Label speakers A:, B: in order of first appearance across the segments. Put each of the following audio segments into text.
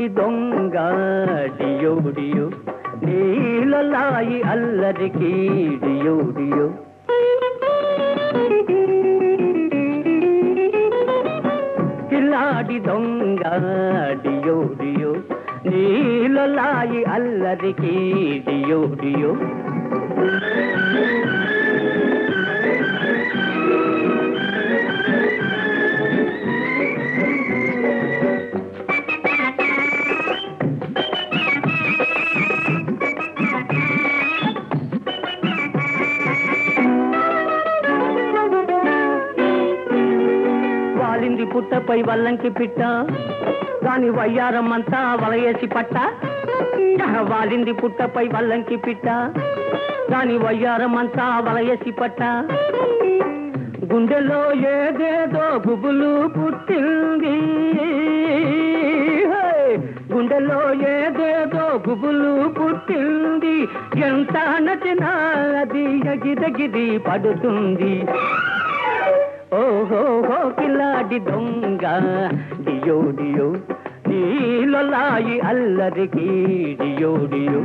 A: కిలాడి దొంగ డియో డియో నీలలాయి అల్లరికి డియో డియో కిలాడి దొంగ డియో డియో నీలలాయి అల్లరికి డియో డియో వాలింది పుట్టపై వల్లంకి పిట్ట దాని వయ్యారమ్మంతా వలయేసి పట్ట వాలింది పుట్టపై వల్లంకి పిట్ట దాని వయ్యారమంతా వలయేసి పట్ట గుండెలో ఏదేదో గుబులు పుట్టింది హే! గుండెలో ఏదేదో గుబులు పుట్టింది ఎంత నచ్చినా అది ఎగిదగిది పడుతుంది ఓహో కిలాడి దొంగ డియో డియో నీలలాయి అల్లరికి డియో డియో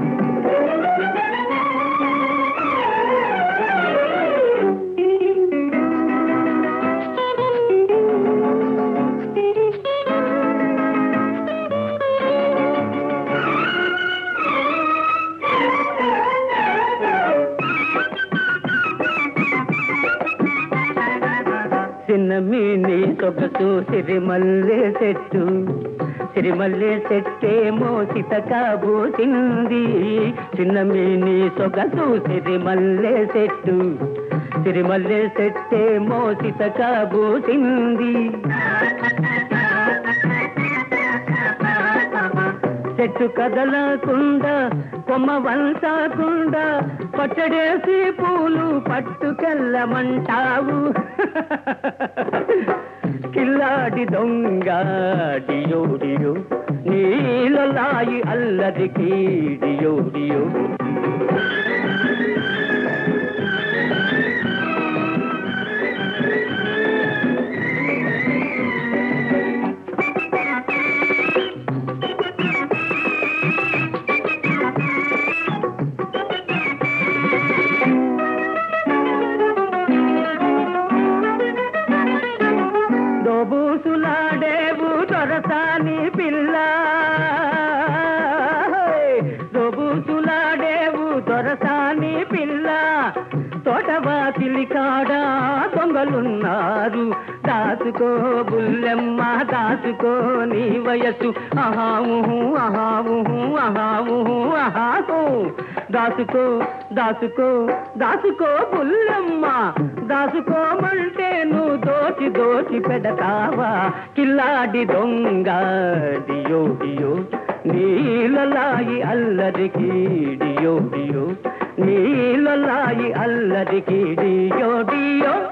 A: చిన్నమీని సొగసు సిరిమల్లె చెట్టు సిరిమల్లె చెట్టేమో సితకాబోసింది చిన్నమీని సొగసు సిరిమల్లె చెట్టు సిరిమల్లె చెట్టేమో సితకాబోసింది చెట్టు కదలకుండా కొమ్మ వంచకుండా పచ్చడేసి పూలు పట్టుకెళ్ళమంటావు కిల్లాడి దొంగ డియో డియో నీలలాయి అల్లరికి డియో డియో దోబూసులాడేవు దొరసాని పిల్ల దోబూసులాడేవు దొరసాని పిల్ల తోటవాసిలి కాడా దొంగలున్నారు దాచుకో బుల్లెమ్మ దాచుకో నీ వయసు అహాము అహాము అహాము అహాము దాచుకో దాచుకో దాచుకో బుల్లెమ్మ దాచుకోమంటే నువ్వు దోచి దోచి పెడతావా కిల్లాడి దొంగ డియో డియో నీలలాయి అల్లరికి డియో డియో నీలలాయి అల్లరికి డియో డియో